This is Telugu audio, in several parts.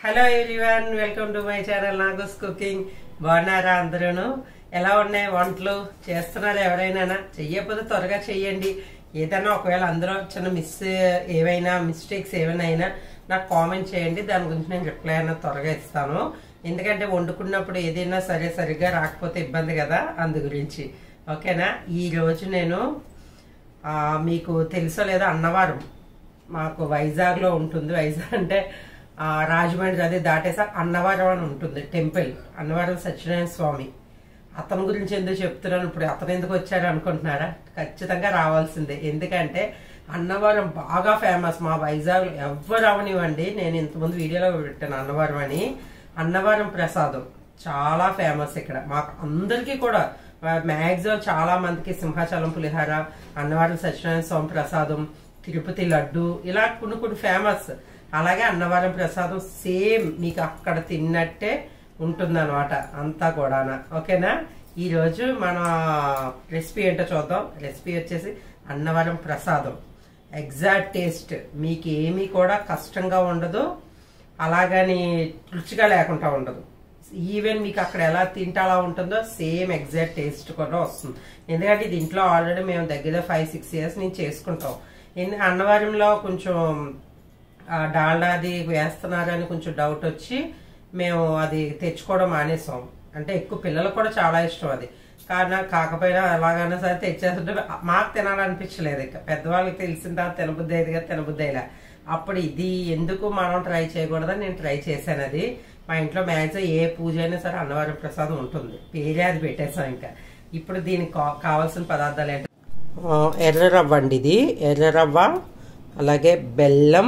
Hello everyone welcome to my channel Nagos cooking బాగున్నారా అందరూను ఎలా ఉన్నాయి వంటలు చేస్తున్నారా ఎవరైనా చెయ్యకపోతే త్వరగా చెయ్యండి ఏదైనా ఒకవేళ అందులో చిన్న మిస్ ఏవైనా మిస్టేక్స్ ఏమైనా అయినా నాకు కామెంట్ చేయండి దాని గురించి నేను రిప్లై అయినా త్వరగా ఇస్తాను ఎందుకంటే వండుకున్నప్పుడు ఏదైనా సరే సరిగ్గా రాకపోతే ఇబ్బంది కదా అందు గురించి ఓకేనా ఈ రోజు నేను ఆ, మీకు తెలుసో లేదో అన్నవరం మాకు వైజాగ్లో ఉంటుంది వైజాగ్ అంటే ఆ, రాజమండ్రి అది దాటేసా అన్నవరం అని ఉంటుంది టెంపుల్ అన్నవరం సత్యనారాయణ స్వామి అతని గురించి ఎందుకు చెప్తున్నాను ఇప్పుడు అతను ఎందుకు వచ్చాడు అనుకుంటున్నారా ఖచ్చితంగా రావాల్సిందే ఎందుకంటే అన్నవరం బాగా ఫేమస్ మా వైజాగ్ ఎవ్వరు అవనివ్వండి నేను ఇంతకుముందు వీడియోలో పెట్టాను అన్నవరం అని అన్నవరం ప్రసాదం చాలా ఫేమస్ ఇక్కడ మాకు అందరికీ కూడా మ్యాక్సిమం చాలా మందికి సింహాచలం పులిహార అన్నవరం సత్యనారాయణ స్వామి ప్రసాదం తిరుపతి లడ్డు ఇలా కొన్ని కొన్ని ఫేమస్ అలాగే అన్నవరం ప్రసాదం సేమ్ మీకు అక్కడ తిన్నట్టే ఉంటుందన్నమాట అంతా కూడా ఓకేనా ఈ రోజు మన రెసిపీ ఏంటో చూద్దాం రెసిపీ వచ్చేసి అన్నవరం ప్రసాదం ఎగ్జాక్ట్ టేస్ట్ మీకు ఏమీ కూడా కష్టంగా ఉండదు అలాగని రుచిగా లేకుండా ఉండదు ఈవెన్ మీకు అక్కడ ఎలా తింటే అలా ఉంటుందో సేమ్ ఎగ్జాక్ట్ టేస్ట్ కూడా వస్తుంది ఎందుకంటే ఇది ఇంట్లో ఆల్రెడీ మేము దగ్గర ఫైవ్ సిక్స్ ఇయర్స్ నుంచి చేసుకుంటాం ఎందు అన్నవరంలో కొంచెం ఆ, డాల్డా అది వేస్తున్నారని కొంచెం డౌట్ వచ్చి మేము అది తెచ్చుకోవడం మానేసాం అంటే ఎక్కువ పిల్లలకు కూడా చాలా ఇష్టం అది కానీ కాకపోయినా ఎలాగైనా సరే తెచ్చేస్తుంటే మాకు తినాలనిపించలేదు ఇక పెద్దవాళ్ళకి తెలిసిన తర్వాత తినబుద్ధి అయ్యేది కదా తినబుద్ధి అయ్యేలా అప్పుడు ఇది ఎందుకు మనం ట్రై చేయకూడదని నేను ట్రై చేశాను అది మా ఇంట్లో మ్యాక్సిమం ఏ పూజ అయినా సరే అన్నవరం ప్రసాదం ఉంటుంది పేరే అది పెట్టేసాం ఇంకా ఇప్పుడు దీనికి కా- కావాల్సిన పదార్థాలు ఏంటి ఎర్ర రవ్వ అండి ఇది ఎర్ర రవ్వ అలాగే బెల్లం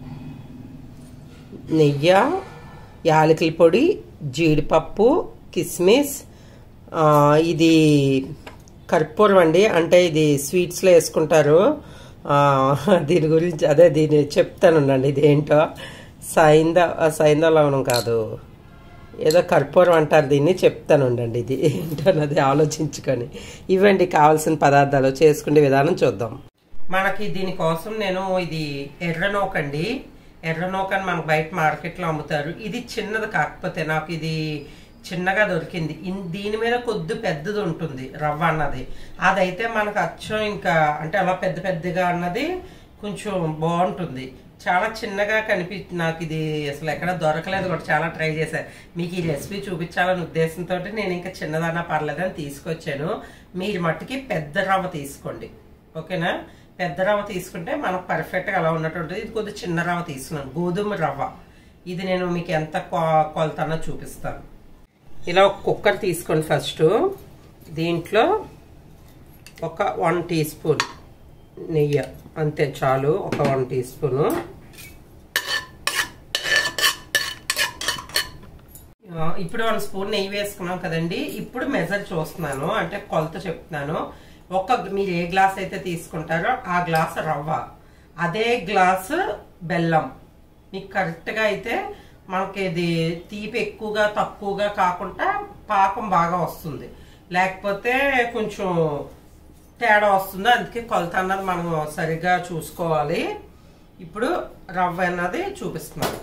నెయ్యి యాలకుల పొడి జీడిపప్పు కిస్మిస్ ఆ, ఇది కర్పూరం అండి అంటే ఇది స్వీట్స్లో వేసుకుంటారు ఆ, దీని గురించి అదే దీని చెప్తానుండండి ఇది ఏంటో సైంద సైంద లవణం కాదు ఏదో కర్పూరం అంటారు దీన్ని చెప్తానుండండి ఇది ఏంటన్నది ఆలోచించుకొని ఇవ్వండి కావాల్సిన పదార్థాలు చేసుకునే విధానం చూద్దాం మనకి దీనికోసం నేను ఇది ఎర్రనోక అండి ఎర్రనోక అని మనకు బయట మార్కెట్లో అమ్ముతారు ఇది చిన్నది కాకపోతే నాకు ఇది చిన్నగా దొరికింది ఇన్- దీని మీద కొద్ది పెద్దది ఉంటుంది రవ్వ అన్నది అదైతే మనకు అచ్చం ఇంకా అంటే అలా పెద్ద పెద్దగా అన్నది కొంచెం బాగుంటుంది చాలా చిన్నగా కనిపి నాకు ఇది అసలు ఎక్కడ దొరకలేదు కూడా చాలా ట్రై చేశాను మీకు ఈ రెసిపీ చూపించాలనే ఉద్దేశంతో నేను ఇంకా చిన్నదన్నా పర్లేదని తీసుకొచ్చాను మీరు మట్టుకి పెద్ద రవ్వ తీసుకోండి ఓకేనా పెద్ద రవ్వ తీసుకుంటే మనకు పర్ఫెక్ట్గా అలా ఉన్నట్టు ఉంటుంది ఇది కొద్దిగా చిన్న రవ్వ తీసుకున్నాను గోధుమ రవ్వ ఇది నేను మీకు ఎంత కొ- కొలతనో చూపిస్తాను ఇలా ఒక కుక్కర్ తీసుకోండి ఫస్ట్ దీంట్లో ఒక వన్ టీ స్పూన్ నెయ్యి అంతే చాలు ఒక వన్ టీ స్పూను ఆ, ఇప్పుడు వన్ స్పూన్ నెయ్యి వేసుకున్నాం కదండి ఇప్పుడు మెజర్ చూస్తున్నాను అంటే కొలత చెప్తున్నాను ఒక మీరు ఏ గ్లాస్ అయితే తీసుకుంటారో ఆ గ్లాస్ రవ్వ అదే గ్లాసు బెల్లం మీకు కరెక్ట్గా అయితే మనకి ఇది తీపి ఎక్కువగా తక్కువగా కాకుండా పాకం బాగా వస్తుంది లేకపోతే కొంచెం తేడా వస్తుంది అందుకే కొలత అన్నది మనం సరిగ్గా చూసుకోవాలి ఇప్పుడు రవ్వ అన్నది చూపిస్తున్నాను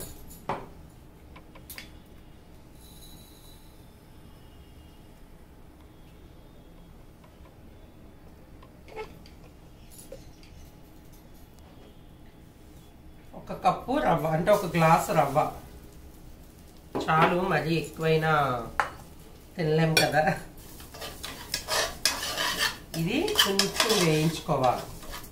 ఒక కప్పు రవ్వ అంటే ఒక గ్లాస్ రవ్వ చాలు మరీ ఎక్కువైనా తినలేం కదా ఇది కొంచెం వేయించుకోవాలి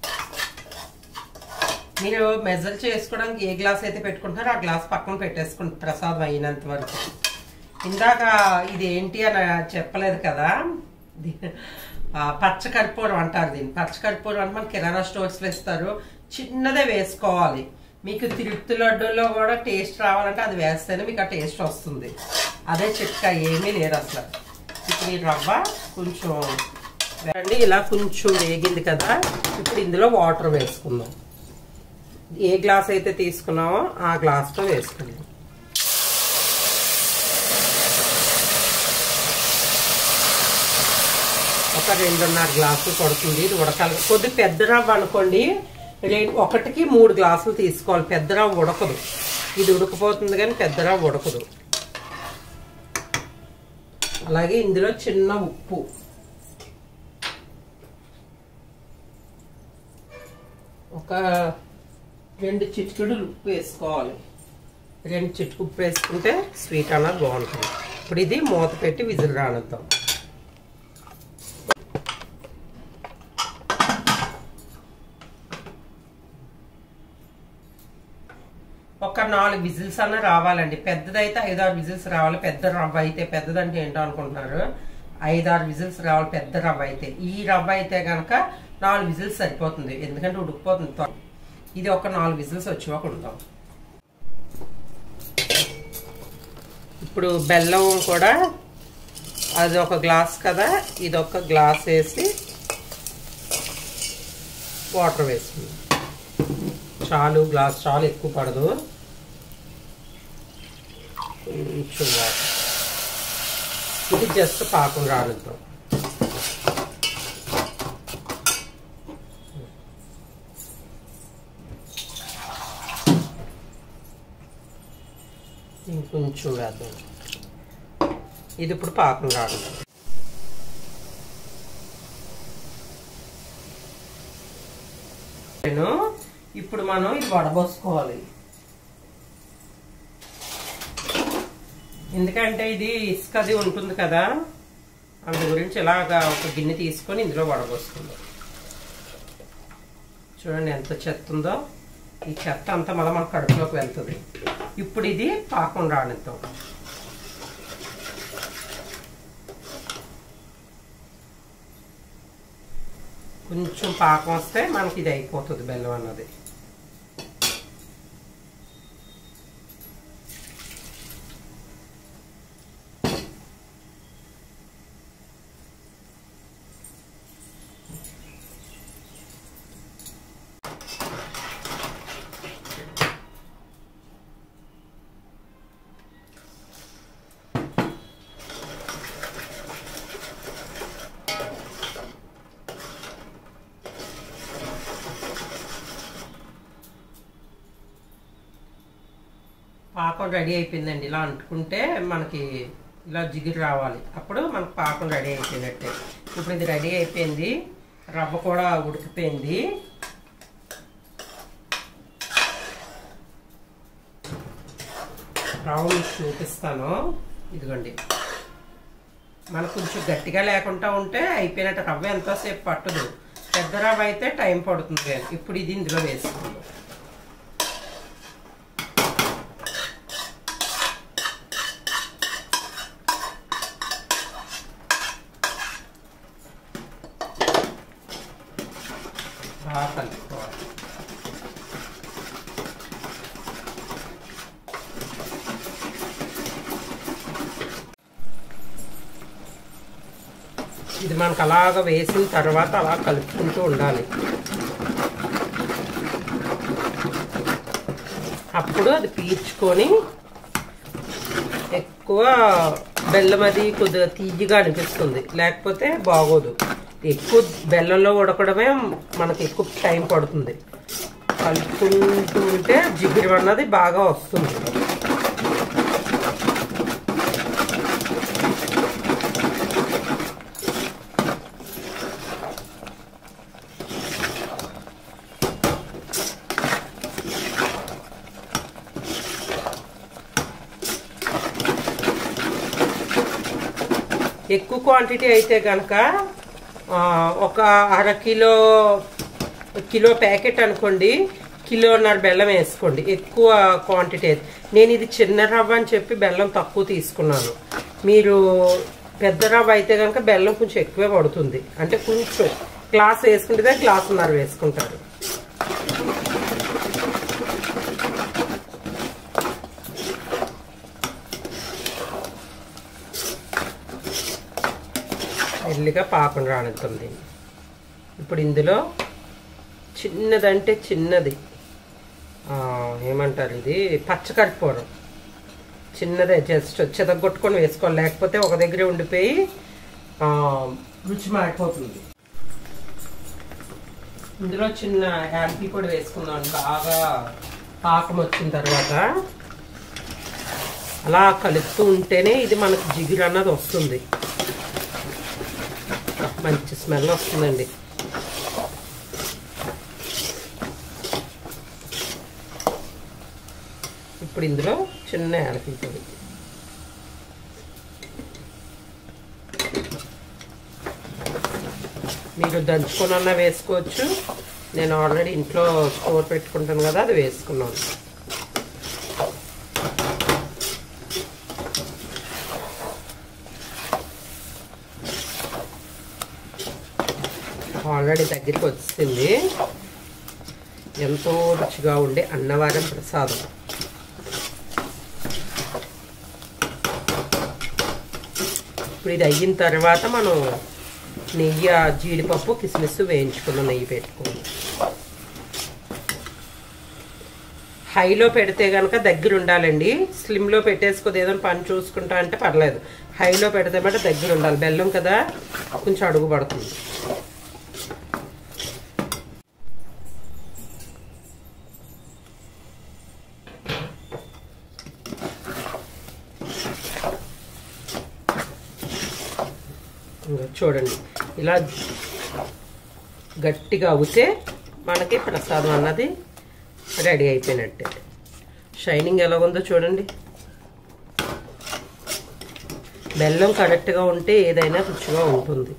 మీరు మెజర్ చేసుకోవడానికి ఏ గ్లాస్ అయితే పెట్టుకుంటారో ఆ గ్లాస్ పక్కన పెట్టేసుకుంటారు ప్రసాదం అయినంత వరకు ఇందాక ఇది ఏంటి అని చెప్పలేదు కదా దీ- ఆ, పచ్చ కర్పూరం అంటారు దీన్ని పచ్చ కర్పూరం అంటే మన కిరాణా స్టోర్స్లో ఇస్తారు చిన్నదే వేసుకోవాలి మీకు తిరుపతి లడ్డూలో కూడా టేస్ట్ రావాలంటే అది వేస్తేనే మీకు ఆ టేస్ట్ వస్తుంది అదే చిట్కా ఏమీ లేదు అసలు ఇప్పుడు ఈ రవ్వ కొంచెం వేయండి ఇలా కొంచెం వేగింది కదా ఇప్పుడు ఇందులో వాటర్ వేసుకుందాం ఏ గ్లాస్ అయితే తీసుకున్నామో ఆ గ్లాస్తో వేసుకుందాం ఒక రెండున్నర గ్లాసులు పడుతుంది ఇది ఉడకాలి కొద్ది పెద్ద రవ్వ అనుకోండి రెండు ఒకటికి మూడు గ్లాసులు తీసుకోవాలి పెద్ద రవ్వ ఉడకదు ఇది ఉడికిపోతుంది కానీ పెద్దగా ఉడకదు అలాగే ఇందులో చిన్న ఉప్పు ఒక రెండు చిటికెడులు ఉప్పు వేసుకోవాలి రెండు చిటుకు ఉప్పు వేసుకుంటే స్వీట్ అన్నది బాగుంటుంది ఇప్పుడు ఇది మూత పెట్టి విజిల్ రానిద్దాం ఒక నాలుగు విజిల్స్ అన్న రావాలండి పెద్దదైతే ఐదారు విజిల్స్ రావాలి పెద్ద రవ్వ అయితే పెద్దదంటే ఏంటో అనుకుంటున్నారు ఐదారు విజిల్స్ రావాలి పెద్ద రవ్వ అయితే ఈ రవ్వ అయితే కనుక నాలుగు విజిల్స్ సరిపోతుంది ఎందుకంటే ఉడికిపోతుంది త్వర- ఇది ఒక నాలుగు విజిల్స్ వచ్చేవాక ఉడతాం ఇప్పుడు బెల్లం కూడా అది ఒక గ్లాస్ కదా ఇది ఒక గ్లాస్ వేసి వాటర్ వేసుకుందాం చాలు గ్లాస్ చాలు ఎక్కువ పడదు కొంచెం వాటర్ ఇది జస్ట్ పాకం రానిద్దాం ఇంకొంచెం వేద్దాం ఇది ఇప్పుడు పాకం రానిద్దాం నేను ఇప్పుడు మనం ఇది వడబోసుకోవాలి ఎందుకంటే ఇది ఇసుక అది ఉంటుంది కదా అందు గురించి ఇలాగా ఒక గిన్నె తీసుకొని ఇందులో వడబోసుకుందాం చూడండి ఎంత చెత్త ఉందో ఈ చెత్త అంతా మళ్ళీ మన కడుపులోకి వెళ్తుంది ఇప్పుడు ఇది పాకం రానిద్దాం కొంచెం పాకం వస్తే మనకి ఇది అయిపోతుంది బెల్లం అన్నది పాకం రెడీ అయిపోయిందండి ఇలా అంటుకుంటే మనకి ఇలా జిగురు రావాలి అప్పుడు మనకు పాకం రెడీ అయిపోయినట్టే ఇప్పుడు ఇది రెడీ అయిపోయింది రవ్వ కూడా ఉడికిపోయింది రవ్వ మీకు చూపిస్తాను ఇదిగోండి మనకు కొంచెం గట్టిగా లేకుండా ఉంటే అయిపోయినట్టు రవ్వ ఎంతోసేపు పట్టదు పెద్ద రవ్వ అయితే టైం పడుతుంది ఇప్పుడు ఇది ఇందులో వేసుకుందాం బాగా కలుపుకోవాలి ఇది మనకు అలాగ వేసిన తర్వాత అలా కలుపుకుంటూ ఉండాలి అప్పుడు అది పీల్చుకొని ఎక్కువ బెల్లం అది కొద్దిగా తీయగా అనిపిస్తుంది లేకపోతే బాగోదు ఎక్కువ బెల్లంలో ఉడకడమే మనకి ఎక్కువ టైం పడుతుంది కలుపుకుంటూ ఉంటే జిగురు అన్నది బాగా వస్తుంది ఎక్కువ క్వాంటిటీ అయితే కనుక ఒక అర కిలో కిలో ప్యాకెట్ అనుకోండి కిలోన్నర బెల్లం వేసుకోండి ఎక్కువ క్వాంటిటీ నేను ఇది చిన్న రవ్వ అని చెప్పి బెల్లం తక్కువ తీసుకున్నాను మీరు పెద్ద రవ్వ అయితే కనుక బెల్లం కొంచెం ఎక్కువే పడుతుంది అంటే కొంచెం గ్లాస్ వేసుకుంటే గ్లాసున్నర వేసుకుంటారు మెల్లిగా పాకం రానిస్తుంది ఇప్పుడు ఇందులో చిన్నదంటే చిన్నది ఆ, ఏమంటారు ఇది పచ్చకర్పూరం చిన్నదే జస్ట్ చెదగొట్టుకొని వేసుకోవాలి లేకపోతే ఒక దగ్గరే ఉండిపోయి ఆ, రుచి మారిపోతుంది ఇందులో చిన్న యాలకి పొడి వేసుకుందాం బాగా పాకం వచ్చిన తర్వాత అలా కలుపుతూ ఉంటేనే ఇది మనకు జిగురు అన్నది వస్తుంది మంచి స్మెల్ వస్తుందండి ఇప్పుడు ఇందులో చిన్న యాలకుల పొడి మీరు దంచుకొనన్నా వేసుకోవచ్చు నేను ఆల్రెడీ ఇంట్లో స్టోర్ పెట్టుకుంటాను కదా అది వేసుకున్నాను ఆల్రెడీ దగ్గరికి వచ్చింది ఎంతో రుచిగా ఉండే అన్నవరం ప్రసాదం ఇప్పుడు ఇది అయిన తర్వాత మనం నెయ్యి జీడిపప్పు కిస్మిస్ వేయించుకున్న నెయ్యి పెట్టుకోండి హైలో పెడితే కనుక దగ్గర ఉండాలండి స్లిమ్లో పెట్టేసుకోదు ఏదైనా పని చూసుకుంటా అంటే పర్లేదు హైలో పెడితే మాట దగ్గర ఉండాలి బెల్లం కదా కొంచెం అడుగు పడుతుంది చూడండి ఇలా గట్టిగా అవుతే మనకి ప్రసాదం అన్నది రెడీ అయిపోయినట్టే షైనింగ్ ఎలా ఉందో చూడండి బెల్లం కరెక్ట్గా ఉంటే ఏదైనా రుచిగా ఉంటుంది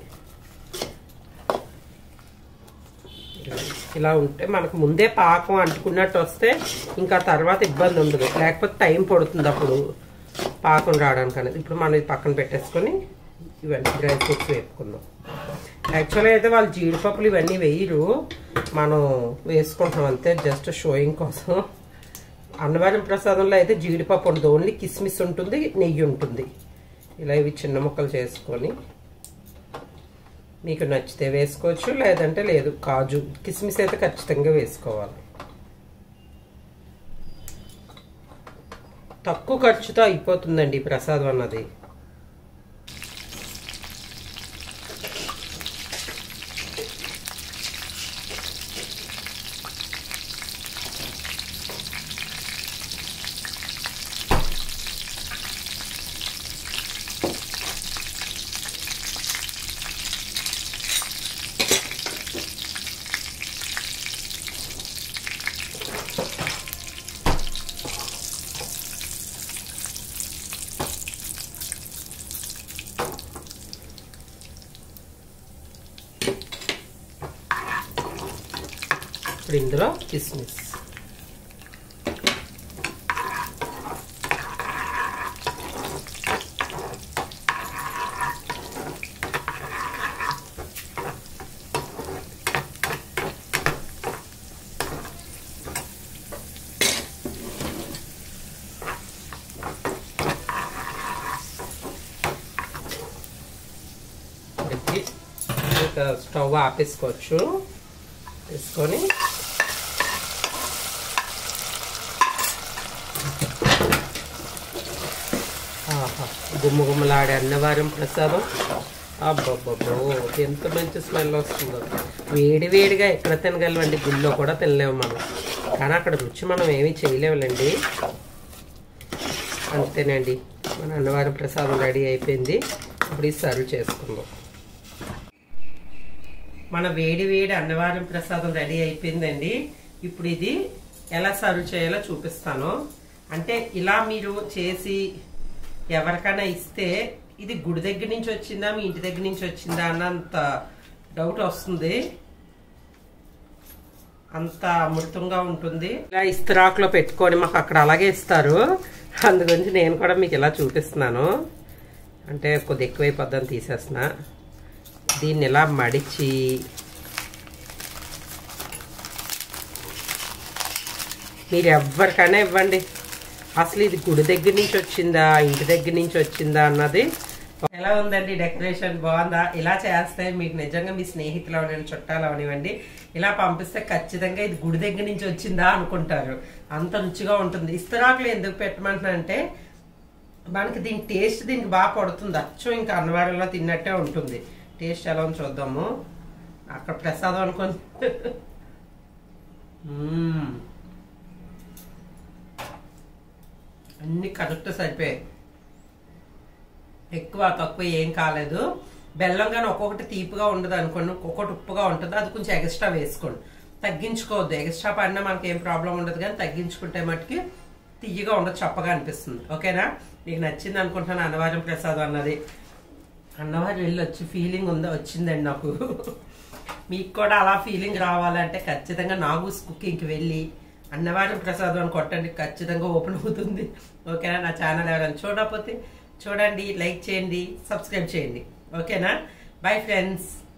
ఇలా ఉంటే మనకు ముందే పాకం అంటుకున్నట్టు వస్తే ఇంకా తర్వాత ఇబ్బంది ఉండదు లేకపోతే టైం పడుతుంది అప్పుడు పాకం రావడానికి అనేది ఇప్పుడు మనం ఇది పక్కన పెట్టేసుకొని ఇవన్నీ డ్రై ఫ్రూట్స్ వేపుకుందాం యాక్చువల్గా అయితే వాళ్ళు జీడిపప్పులు ఇవన్నీ వేయరు మనం వేసుకుంటాం అంతే జస్ట్ షోయింగ్ కోసం అన్నవరం ప్రసాదంలో అయితే జీడిపప్పు ఉండదు ఓన్లీ కిస్మిస్ ఉంటుంది నెయ్యి ఉంటుంది ఇలా ఇవి చిన్న ముక్కలు చేసుకొని మీకు నచ్చితే వేసుకోవచ్చు లేదంటే లేదు కాజు కిస్మిస్ అయితే ఖచ్చితంగా వేసుకోవాలి తక్కువ ఖర్చుతో అయిపోతుందండి ఈ ప్రసాదం అన్నది ఇప్పుడు ఇందులో కిస్మిస్ పెట్టి ఇంకా స్టవ్ ఆపేసుకోవచ్చు వేసుకొని ఆహా గుమ్మ గుమ్మలాడే అన్నవరం ప్రసాదం అబ్బబ్బబ్బో ఎంత మంచి స్మెల్ వస్తుందో వేడి వేడిగా ఎక్కడ తినగలమండి గుళ్ళో కూడా తినలేము మనం కానీ అక్కడ రుచి మనం ఏమీ చేయలేములండి అంతేనండి మన అన్నవరం ప్రసాదం రెడీ అయిపోయింది ఇప్పుడు ఇది సర్వ్ చేసుకుందాం మన వేడి వేడి అన్నవరం ప్రసాదం రెడీ అయిపోయిందండి ఇప్పుడు ఇది ఎలా సర్వ్ చేయాలో చూపిస్తాను అంటే ఇలా మీరు చేసి ఎవరికైనా ఇస్తే ఇది గుడి దగ్గర నుంచి వచ్చిందా మీ ఇంటి దగ్గర నుంచి వచ్చిందా అన్నంత డౌట్ వస్తుంది అంత అమృతంగా ఉంటుంది ఇలా ఇస్తరాకులో పెట్టుకొని మాకు అక్కడ అలాగే ఇస్తారు అందుగురించి నేను కూడా మీకు ఇలా చూపిస్తున్నాను అంటే కొద్ది ఎక్కువైపోద్దని తీసేస్తున్నా దీన్ని ఇలా మడిచి మీరు ఎవరికైనా ఇవ్వండి అసలు ఇది గుడి దగ్గర నుంచి వచ్చిందా ఇంటి దగ్గర నుంచి వచ్చిందా అన్నది ఎలా ఉందండి డెకరేషన్ బాగుందా ఇలా చేస్తే మీకు నిజంగా మీ స్నేహితులు అవనివ్వండి చుట్టాలు అవనివ్వండి ఇలా పంపిస్తే ఖచ్చితంగా ఇది గుడి దగ్గర నుంచి వచ్చిందా అనుకుంటారు అంత రుచిగా ఉంటుంది ఇస్తరాకులు ఎందుకు పెట్టమంటున్నానంటే మనకి దీని టేస్ట్ దీనికి బాగా పడుతుంది అచ్చం ఇంకా అన్నవారంలో తిన్నట్టే ఉంటుంది టేస్ట్ ఎలా ఉందో చూద్దాము అక్కడ ప్రసాదం అనుకొని మ్మ్. అన్ని కరెక్ట్ సరిపోయాయి ఎక్కువ తక్కువ ఏం కాలేదు బెల్లం కానీ ఒక్కొక్కటి తీపిగా ఉండదు అనుకోండి ఒక్కొక్కటి ఉప్పుగా ఉంటుంది అది కొంచెం ఎక్స్ట్రా వేసుకోండి తగ్గించుకోవద్దు ఎక్స్ట్రా పడినా మనకి ఏం ప్రాబ్లం ఉండదు కానీ తగ్గించుకుంటే మటుకి తీయగా ఉండదు చప్పగా అనిపిస్తుంది ఓకేనా మీకు నచ్చింది అనుకుంటున్నాను అన్నవరం ప్రసాదం అన్నది అన్నవారు వెళ్ళి వచ్చి ఫీలింగ్ ఉందా వచ్చిందండి నాకు మీకు కూడా అలా ఫీలింగ్ రావాలంటే ఖచ్చితంగా నాగూస్ కుకింగ్కి వెళ్ళి అన్నవారం ప్రసాదం అని కొట్టండి ఖచ్చితంగా ఓపెన్ అవుతుంది ఓకేనా నా ఛానల్ ఎవరైనా చూడకపోతే చూడండి లైక్ చేయండి సబ్స్క్రైబ్ చేయండి ఓకేనా బై ఫ్రెండ్స్